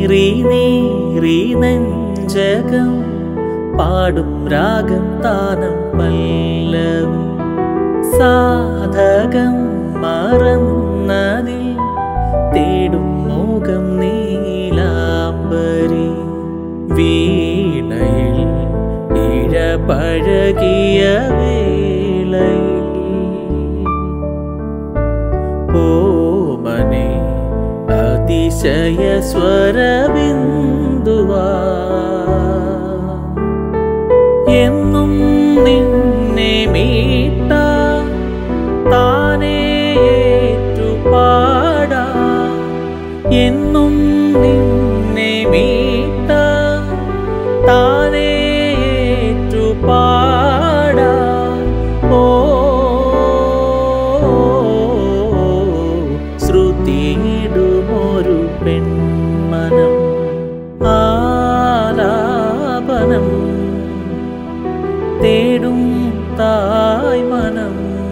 നീറി നീറി നെഞ്ചകം പാടും രാഗം താനം പല്ലവി സാധകം മറന്നതിൽ തേടും മോകം നീലാംബരി വീണയിൽ ഇഴപഴകിയ വേളയിൽ ഓമനെ അതിശയ സ്വരബിന്ദുവാ എന്നും നിന്നെ മീട്ട താനേ ഏറ്റുപാടാ എന്നും നിന്നെ മീട്ട താനേ ഏറ്റുപാടാ ഓ ശ്രുതിയിടുമൊരു പെൺമനം ആലാപനം തേടും തായ് മനം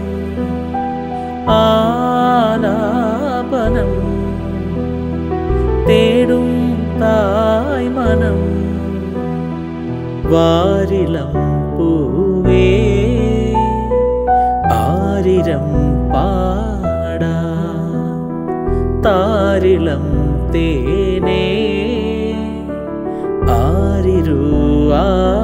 ആലാപനം തേടും തായ് മനം വാരിളം പൂവേ ആരിരം പാടാ താരിളം തേനേ ആരിരുവാ